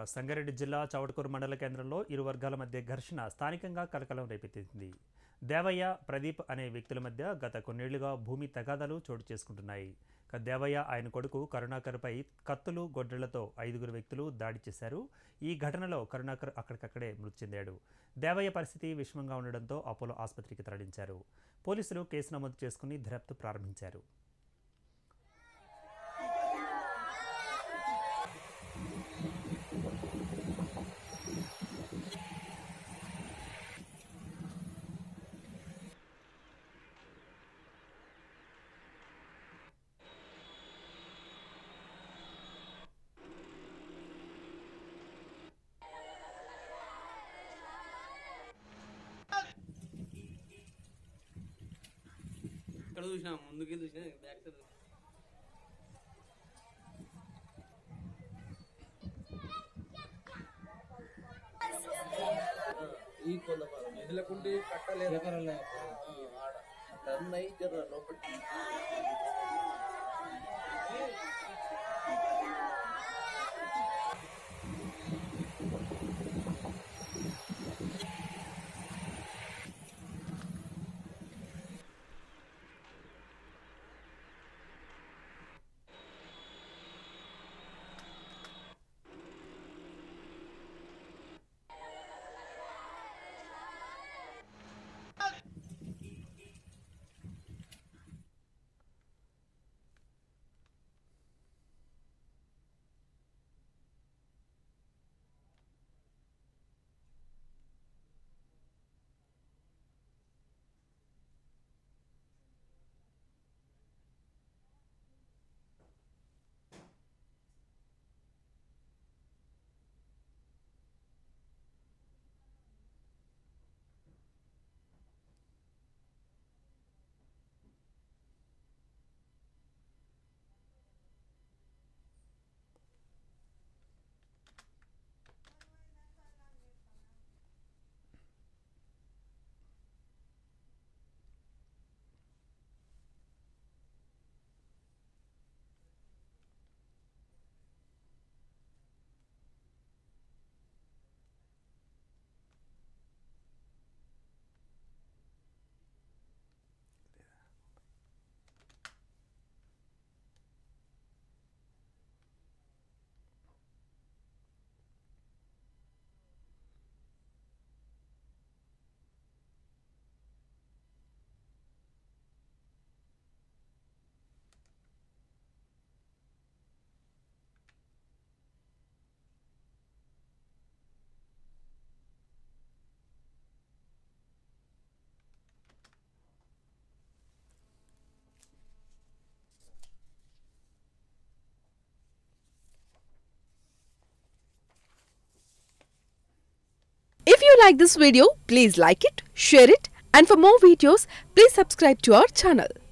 సంగారెడ్డి జిల్లా చవటకూరు మండల కేంద్రంలో ఇరు వర్గాల మధ్య ఘర్షణ స్థానికంగా కలకలం రేపెత్తింది దేవయ్య ప్రదీప్ అనే వ్యక్తుల మధ్య గత కొన్నేళ్లుగా భూమి తగాదాలు చోటు చేసుకుంటున్నాయి ఇక దేవయ్య ఆయన కొడుకు కరుణాకర్పై కత్తులు గొడ్డళ్లతో ఐదుగురు వ్యక్తులు దాడి చేశారు ఈ ఘటనలో కరుణాకర్ అక్కడికక్కడే మృతి చెందాడు దేవయ్య పరిస్థితి విషమంగా ఉండడంతో అపోలో ఆసుపత్రికి తరలించారు పోలీసులు కేసు నమోదు చేసుకుని దర్యాప్తు ప్రారంభించారు ఇక్కడ చూసినా ముందుకి చూసినా బ్యాక్ సైడ్ ఈ కొంత ఎదులకుంటే కట్టలేదు ఆడ టర్న్ అయ్యి జర లోపలికి If you like this video, please like it, share it, and for more videos, please subscribe to our channel.